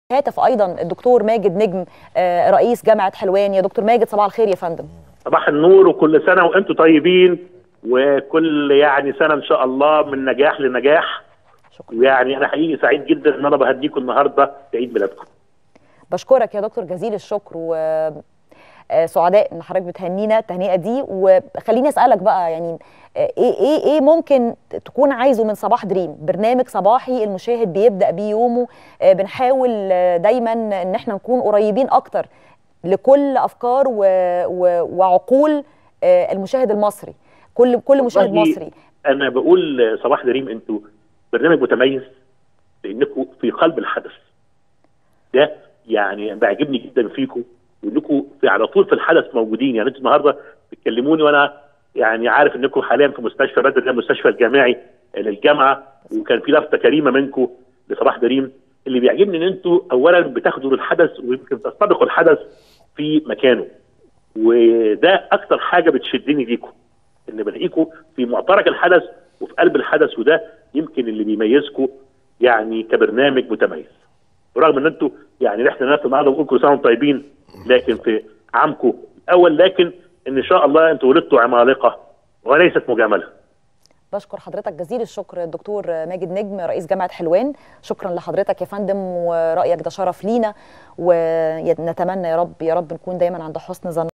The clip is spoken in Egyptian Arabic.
هاتف ايضا الدكتور ماجد نجم آه، رئيس جامعه حلوان يا دكتور ماجد صباح الخير يا فندم صباح النور وكل سنه وانتم طيبين وكل يعني سنه ان شاء الله من نجاح لنجاح شكرا يعني انا حقيقي سعيد جدا ان انا بهديكم النهارده في عيد ميلادكم بشكرك يا دكتور جزيل الشكر و آه، سعداء ان حضرتك بتهنينا التهنئه دي وخليني اسالك بقى يعني آه، ايه ايه ايه ممكن تكون عايزه من صباح دريم برنامج صباحي المشاهد بيبدا بيه يومه آه، بنحاول آه، دايما ان احنا نكون قريبين اكتر لكل افكار و و وعقول آه، المشاهد المصري كل كل مشاهد والله مصري انا بقول صباح دريم انتوا برنامج متميز لانكم في قلب الحدث ده يعني بيعجبني جدا فيكم وانكم في على طول في الحدث موجودين يعني انتوا النهارده بتكلموني وانا يعني عارف انكم حاليا في مستشفى بدر ده المستشفى الجامعي للجامعه وكان في لفته كريمه منكم لصباح دريم اللي بيعجبني ان انتوا اولا بتاخدوا الحدث ويمكن تستبقوا الحدث في مكانه وده اكتر حاجه بتشدني ليكم ان بلاقيكم في معترك الحدث وفي قلب الحدث وده يمكن اللي بيميزكم يعني كبرنامج متميز برغم ان انتوا يعني احنا ناس النهارده بنقول كل سنه وانتم طيبين لكن في عامكم الاول لكن ان شاء الله انتوا ولدتوا عمالقه وليست مجامله بشكر حضرتك جزيل الشكر الدكتور ماجد نجم رئيس جامعه حلوان شكرا لحضرتك يا فندم ورايك ده شرف لينا ونتمنى يا رب يا رب نكون دايما عند حسن ظن